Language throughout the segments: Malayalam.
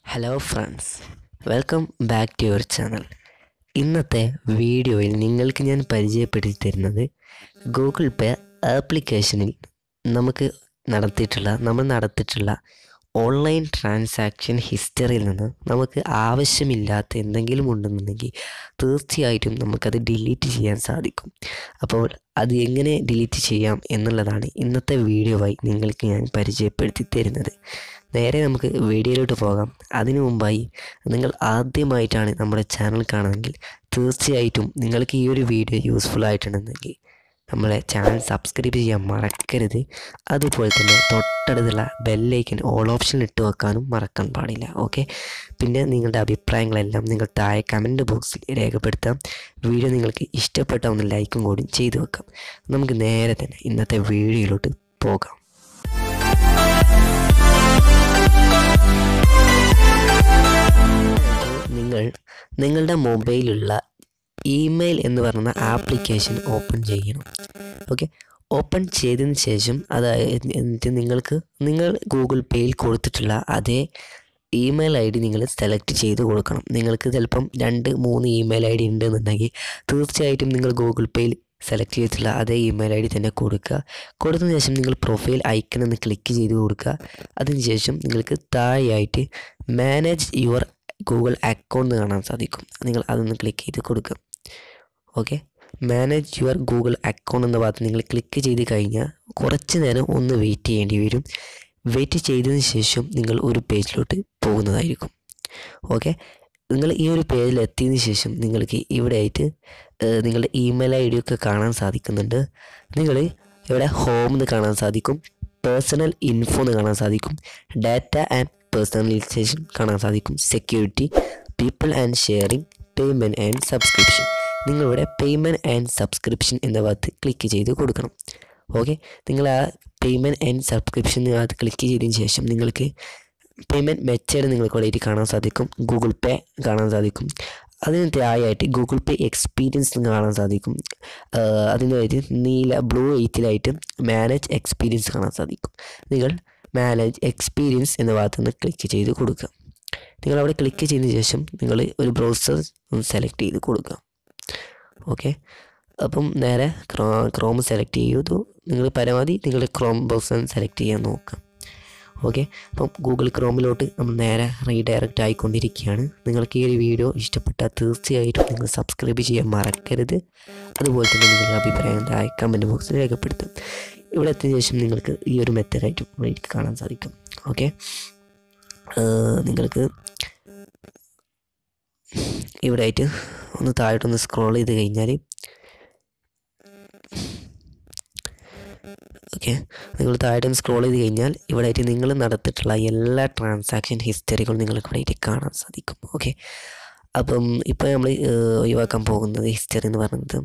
hello friends welcome back to your channel ഇന്നത്തെ വീഡിയോയിൽ നിങ്ങൾക്ക് ഞാൻ പരിചയപ്പെടുത്തി തരുന്നത് ഗൂഗിൾ പേ ആപ്ലിക്കേഷനിൽ നമുക്ക് നടത്തിയിട്ടുള്ള നമ്മൾ നടത്തിയിട്ടുള്ള ഓൺലൈൻ ട്രാൻസാക്ഷൻ ഹിസ്റ്ററിയിൽ നിന്ന് നമുക്ക് ആവശ്യമില്ലാത്ത എന്തെങ്കിലും ഉണ്ടെന്നുണ്ടെങ്കിൽ തീർച്ചയായിട്ടും നമുക്കത് ഡിലീറ്റ് ചെയ്യാൻ സാധിക്കും അപ്പോൾ അത് എങ്ങനെ ഡിലീറ്റ് ചെയ്യാം എന്നുള്ളതാണ് ഇന്നത്തെ വീഡിയോവായി നിങ്ങൾക്ക് ഞാൻ പരിചയപ്പെടുത്തി തരുന്നത് നേരെ നമുക്ക് വീഡിയോയിലോട്ട് പോകാം അതിനു മുമ്പായി നിങ്ങൾ ആദ്യമായിട്ടാണ് നമ്മുടെ ചാനൽ കാണുന്നതെങ്കിൽ തീർച്ചയായിട്ടും നിങ്ങൾക്ക് ഈ ഒരു വീഡിയോ യൂസ്ഫുൾ ആയിട്ടുണ്ടെങ്കിൽ നമ്മളെ ചാനൽ സബ്സ്ക്രൈബ് ചെയ്യാൻ മറക്കരുത് അതുപോലെ തന്നെ തൊട്ടടുത്തുള്ള ബെല്ലൈക്കൻ ഓൾ ഓപ്ഷൻ ഇട്ട് വെക്കാനും മറക്കാൻ പാടില്ല ഓക്കെ പിന്നെ നിങ്ങളുടെ അഭിപ്രായങ്ങളെല്ലാം നിങ്ങൾ താഴെ കമൻറ്റ് ബോക്സിൽ രേഖപ്പെടുത്താം വീഡിയോ നിങ്ങൾക്ക് ഇഷ്ടപ്പെട്ട ഒന്ന് ലൈക്കും കൂടി ചെയ്തു വെക്കാം നമുക്ക് നേരെ തന്നെ ഇന്നത്തെ വീഡിയോയിലോട്ട് പോകാം നിങ്ങൾ നിങ്ങളുടെ മൊബൈലിലുള്ള ഇമെയിൽ എന്ന് പറയുന്ന ആപ്ലിക്കേഷൻ ഓപ്പൺ ചെയ്യണം ഓക്കെ ഓപ്പൺ ചെയ്തതിന് ശേഷം അതായത് എന്നിട്ട് നിങ്ങൾക്ക് നിങ്ങൾ ഗൂഗിൾ പേയിൽ കൊടുത്തിട്ടുള്ള അതേ ഇമെയിൽ ഐ ഡി നിങ്ങൾ സെലക്ട് ചെയ്ത് കൊടുക്കണം നിങ്ങൾക്ക് ചിലപ്പം രണ്ട് മൂന്ന് ഇമെയിൽ ഐ ഡി ഉണ്ടെന്നുണ്ടെങ്കിൽ തീർച്ചയായിട്ടും നിങ്ങൾ ഗൂഗിൾ പേയിൽ സെലക്ട് ചെയ്തിട്ടുള്ള അതേ ഇമെയിൽ ഐ ഡി തന്നെ കൊടുക്കുക കൊടുത്തതിന് ശേഷം നിങ്ങൾ പ്രൊഫൈൽ ഐക്കൺ ഒന്ന് ക്ലിക്ക് ചെയ്ത് കൊടുക്കുക അതിനുശേഷം നിങ്ങൾക്ക് താഴെയായിട്ട് മാനേജ് യുവർ ഗൂഗിൾ അക്കൗണ്ട് കാണാൻ സാധിക്കും നിങ്ങൾ അതൊന്ന് ക്ലിക്ക് ചെയ്ത് കൊടുക്കുക okay manage your Google account എന്ന ഭാഗത്ത് നിങ്ങൾ ക്ലിക്ക് ചെയ്ത് കഴിഞ്ഞാൽ കുറച്ച് നേരം ഒന്ന് വെയിറ്റ് ചെയ്യേണ്ടി വരും വെയിറ്റ് ചെയ്തതിന് ശേഷം നിങ്ങൾ ഒരു പേജിലോട്ട് പോകുന്നതായിരിക്കും ഓക്കെ നിങ്ങൾ ഈ ഒരു പേജിൽ എത്തിയതിന് ശേഷം നിങ്ങൾക്ക് ഇവിടെ ആയിട്ട് നിങ്ങളുടെ ഇമെയിൽ ഐ ഡി ഒക്കെ കാണാൻ സാധിക്കുന്നുണ്ട് നിങ്ങൾ ഇവിടെ ഹോം എന്ന് കാണാൻ സാധിക്കും പേഴ്സണൽ ഇൻഫോ എന്ന് കാണാൻ സാധിക്കും ഡാറ്റ ആൻഡ് പേഴ്സണലൈസേഷൻ കാണാൻ സാധിക്കും security people and sharing payment and subscription നിങ്ങളിവിടെ പേയ്മെൻറ്റ് ആൻഡ് സബ്സ്ക്രിപ്ഷൻ എന്ന ഭാഗത്ത് ക്ലിക്ക് ചെയ്ത് കൊടുക്കണം ഓക്കെ നിങ്ങൾ ആ പേയ്മെൻറ്റ് ആൻഡ് സബ്സ്ക്രിപ്ഷൻ അത് ക്ലിക്ക് ചെയ്തതിന് ശേഷം നിങ്ങൾക്ക് പേയ്മെൻറ്റ് മെത്തേഡ് നിങ്ങൾക്ക് ഇവിടെ കാണാൻ സാധിക്കും ഗൂഗിൾ പേ കാണാൻ സാധിക്കും അതിന് താഴെയായിട്ട് ഗൂഗിൾ പേ എക്സ്പീരിയൻസ് കാണാൻ സാധിക്കും അതിനായിട്ട് നീല ബ്ലൂ എയ്റ്റിലായിട്ട് മാനേജ് എക്സ്പീരിയൻസ് കാണാൻ സാധിക്കും നിങ്ങൾ മാനേജ് എക്സ്പീരിയൻസ് എന്ന ഭാഗത്ത് നിന്ന് ക്ലിക്ക് ചെയ്ത് കൊടുക്കുക നിങ്ങൾ അവിടെ ക്ലിക്ക് ചെയ്തതിന് ശേഷം നിങ്ങൾ ഒരു ബ്രൗസർ സെലക്ട് ചെയ്ത് കൊടുക്കുക ഓക്കെ അപ്പം നേരെ ക്രോ ക്രോം സെലക്ട് ചെയ്തു നിങ്ങൾ പരമാവധി നിങ്ങൾ ക്രോം ബ്രൗസർ സെലക്ട് ചെയ്യാൻ നോക്കുക ഓക്കെ അപ്പം ഗൂഗിൾ ക്രോമിലോട്ട് നമ്മൾ നേരെ റീഡയറക്റ്റ് ആയിക്കൊണ്ടിരിക്കുകയാണ് നിങ്ങൾക്ക് ഈ ഒരു വീഡിയോ ഇഷ്ടപ്പെട്ടാൽ തീർച്ചയായിട്ടും നിങ്ങൾ സബ്സ്ക്രൈബ് ചെയ്യാൻ മറക്കരുത് അതുപോലെ തന്നെ നിങ്ങളുടെ അഭിപ്രായം താഴെ കമൻറ്റ് ബോക്സിൽ രേഖപ്പെടുത്തും ഇവിടെ എത്തിയ ശേഷം നിങ്ങൾക്ക് ഈ ഒരു മെത്തേഡായിട്ട് ഇവിടെ കാണാൻ സാധിക്കും ഓക്കെ നിങ്ങൾക്ക് ഇവിടെ ആയിട്ട് ഒന്ന് താഴോട്ടൊന്ന് സ്ക്രോൾ ചെയ്ത് കഴിഞ്ഞാൽ ഓക്കെ നിങ്ങൾ താഴോട്ടൊന്ന് സ്ക്രോൾ ചെയ്ത് കഴിഞ്ഞാൽ ഇവിടെ ആയിട്ട് നിങ്ങൾ നടത്തിയിട്ടുള്ള എല്ലാ ട്രാൻസാക്ഷൻ ഹിസ്റ്ററികളും നിങ്ങൾക്ക് ഇവിടെ ആയിട്ട് കാണാൻ സാധിക്കും ഓക്കെ അപ്പം ഇപ്പോൾ നമ്മൾ ഒഴിവാക്കാൻ പോകുന്നത് ഹിസ്റ്ററി എന്ന് പറയുന്നത്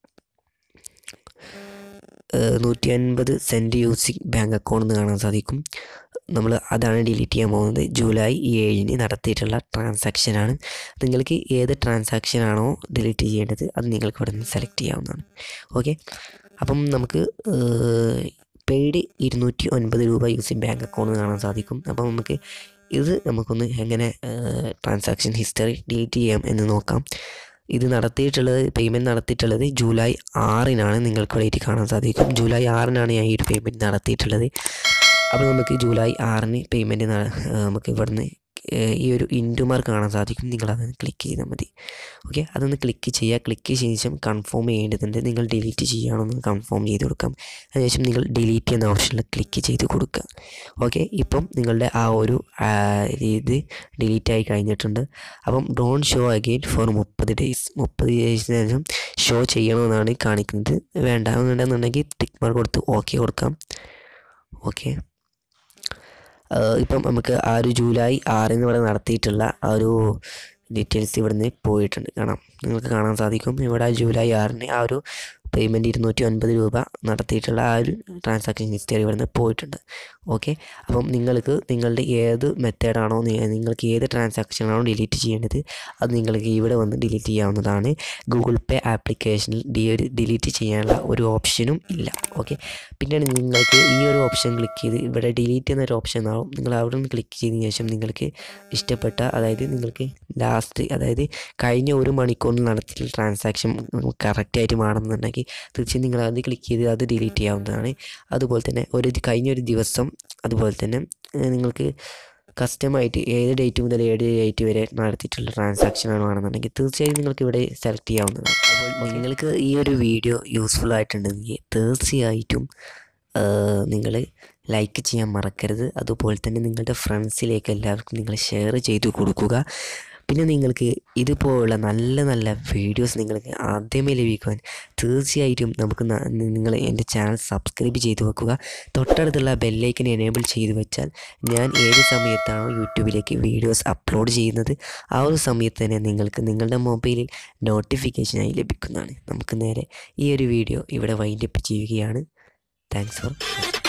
നൂറ്റി അൻപത് സെൻറ്റ് യൂസിങ് ബാങ്ക് അക്കൗണ്ട് എന്ന് കാണാൻ സാധിക്കും നമ്മൾ അതാണ് ഡിലീറ്റ് ചെയ്യാൻ പോകുന്നത് ജൂലൈ ഏഴിന് നടത്തിയിട്ടുള്ള ട്രാൻസാക്ഷനാണ് നിങ്ങൾക്ക് ഏത് ട്രാൻസാക്ഷനാണോ ഡിലീറ്റ് ചെയ്യേണ്ടത് അത് നിങ്ങൾക്ക് ഇവിടെ നിന്ന് സെലക്ട് ചെയ്യാവുന്നതാണ് ഓക്കെ അപ്പം നമുക്ക് പെയ്ഡ് ഇരുന്നൂറ്റി ഒൻപത് രൂപ യൂസിങ് ബാങ്ക് അക്കൗണ്ട് കാണാൻ സാധിക്കും അപ്പം നമുക്ക് ഇത് നമുക്കൊന്ന് എങ്ങനെ ട്രാൻസാക്ഷൻ ഹിസ്റ്ററി ഡിലീറ്റ് ചെയ്യാം എന്ന് നോക്കാം ഇത് നടത്തിയിട്ടുള്ളത് പേയ്മെൻറ്റ് നടത്തിയിട്ടുള്ളത് ജൂലൈ ആറിനാണ് നിങ്ങൾക്ക് ഇവിടെ കാണാൻ സാധിക്കും ജൂലൈ ആറിനാണ് ഞാൻ ഈ ഒരു പേയ്മെൻറ്റ് നടത്തിയിട്ടുള്ളത് അപ്പോൾ നമുക്ക് ജൂലൈ ആറിന് പേയ്മെൻറ്റ് നമുക്ക് ഇവിടുന്ന് ഈ ഒരു ഇൻറ്റുമാർ കാണാൻ സാധിക്കും നിങ്ങൾ അതൊന്ന് ക്ലിക്ക് ചെയ്താൽ മതി ഓക്കെ അതൊന്ന് ക്ലിക്ക് ചെയ്യുക ക്ലിക്ക് ചെയ്ത ശേഷം കൺഫേം ചെയ്യേണ്ടതുണ്ട് നിങ്ങൾ ഡിലീറ്റ് ചെയ്യുകയാണെന്ന് കൺഫേം ചെയ്ത് കൊടുക്കാം അതിനുശേഷം നിങ്ങൾ ഡിലീറ്റ് എന്ന ഓപ്ഷനിൽ ക്ലിക്ക് ചെയ്ത് കൊടുക്കുക ഓക്കെ ഇപ്പം നിങ്ങളുടെ ആ ഒരു ഇത് ഡിലീറ്റ് ആയി കഴിഞ്ഞിട്ടുണ്ട് അപ്പം ഡോൺ ഷോ അഗെയിൻ ഫോർ മുപ്പത് ഡേയ്സ് മുപ്പത് ഡേയ്സിന് ശേഷം ഷോ ചെയ്യണമെന്നാണ് കാണിക്കുന്നത് വേണ്ട എന്നുണ്ടെന്നുണ്ടെങ്കിൽ ടിക്ക് മാർക്ക് കൊടുത്ത് ഓക്കെ കൊടുക്കാം ഓക്കെ ഇപ്പം നമുക്ക് ആ ഒരു ജൂലൈ ആറിന് ഇവിടെ നടത്തിയിട്ടുള്ള ആ ഒരു ഡീറ്റെയിൽസ് ഇവിടെ നിന്ന് പോയിട്ടുണ്ട് കാണാം നിങ്ങൾക്ക് കാണാൻ സാധിക്കും ഇവിടെ ജൂലൈ ആറിന് ആ ഒരു പേയ്മെൻറ്റ് ഇരുന്നൂറ്റി ഒൻപത് രൂപ നടത്തിയിട്ടുള്ള ആ ഒരു ട്രാൻസാക്ഷൻ ഹിസ്റ്ററി ഇവിടുന്ന് പോയിട്ടുണ്ട് ഓക്കെ അപ്പം നിങ്ങൾക്ക് നിങ്ങളുടെ ഏത് മെത്തേഡാണോ നിങ്ങൾക്ക് ഏത് ട്രാൻസാക്ഷനാണോ ഡിലീറ്റ് ചെയ്യേണ്ടത് അത് നിങ്ങൾക്ക് ഇവിടെ വന്ന് ഡിലീറ്റ് ചെയ്യാവുന്നതാണ് ഗൂഗിൾ പേ ആപ്ലിക്കേഷനിൽ ഡി ഒരു ഡിലീറ്റ് ചെയ്യാനുള്ള ഒരു ഓപ്ഷനും ഇല്ല ഓക്കെ പിന്നീട് നിങ്ങൾക്ക് ഈ ഒരു ഓപ്ഷൻ ക്ലിക്ക് ചെയ്ത് ഇവിടെ ഡിലീറ്റ് എന്നൊരു ഓപ്ഷൻ ഉണ്ടാവും നിങ്ങൾ അവിടെ നിന്ന് ക്ലിക്ക് ചെയ്തതിന് ശേഷം നിങ്ങൾക്ക് ഇഷ്ടപ്പെട്ട അതായത് നിങ്ങൾക്ക് ലാസ്റ്റ് അതായത് കഴിഞ്ഞ ഒരു മണിക്കൂറിൽ നടത്തിയിട്ടുള്ള ട്രാൻസാക്ഷൻ കറക്റ്റായിട്ട് ആണെന്നുണ്ടെങ്കിൽ തീർച്ചയായും നിങ്ങൾ അത് ക്ലിക്ക് ചെയ്ത് അത് ഡിലീറ്റ് ചെയ്യാവുന്നതാണ് അതുപോലെ തന്നെ ഒരു ദി- കഴിഞ്ഞ ഒരു ദിവസം അതുപോലെ തന്നെ ഏഹ്, നിങ്ങൾക്ക് കസ്റ്റമായിട്ട് ഏത് ഡേറ്റ് മുതൽ ഏത് ഡേറ്റ് വരെ നടത്തിയിട്ടുള്ള ട്രാൻസാക്ഷൻ ആണെന്നുണ്ടെങ്കിൽ തീർച്ചയായും നിങ്ങൾക്ക് ഇവിടെ സെലക്ട് ചെയ്യാവുന്നതാണ് അപ്പോൾ നിങ്ങൾക്ക് ഈ ഒരു വീഡിയോ യൂസ്ഫുൾ ആയിട്ടുണ്ടെങ്കിൽ തീർച്ചയായിട്ടും നിങ്ങൾ ലൈക്ക് ചെയ്യാൻ മറക്കരുത് അതുപോലെ തന്നെ നിങ്ങളുടെ ഫ്രണ്ട്സിലേക്ക് എല്ലാവർക്കും നിങ്ങൾ ഷെയർ ചെയ്ത് കൊടുക്കുക പിന്നെ നിങ്ങൾക്ക് ഇതുപോലുള്ള നല്ല നല്ല വീഡിയോസ് നിങ്ങൾക്ക് ആദ്യമേ ലഭിക്കുവാൻ തീർച്ചയായിട്ടും നമുക്ക് ന- നിങ്ങൾ എൻ്റെ ചാനൽ സബ്സ്ക്രൈബ് ചെയ്ത് വെക്കുക തൊട്ടടുത്തുള്ള ബെല്ലൈക്കൻ എനേബിൾ ചെയ്ത് വെച്ചാൽ ഞാൻ ഏത് സമയത്താണോ യൂട്യൂബിലേക്ക് വീഡിയോസ് അപ്ലോഡ് ചെയ്യുന്നത് ആ ഒരു സമയത്ത് തന്നെ നിങ്ങൾക്ക് നിങ്ങളുടെ മൊബൈലിൽ നോട്ടിഫിക്കേഷനായി ലഭിക്കുന്നതാണ് നമുക്ക് നേരെ ഈ ഒരു വീഡിയോ ഇവിടെ വൈൻഡപ്പ് ചെയ്യുകയാണ് താങ്ക്സ് ഫോർ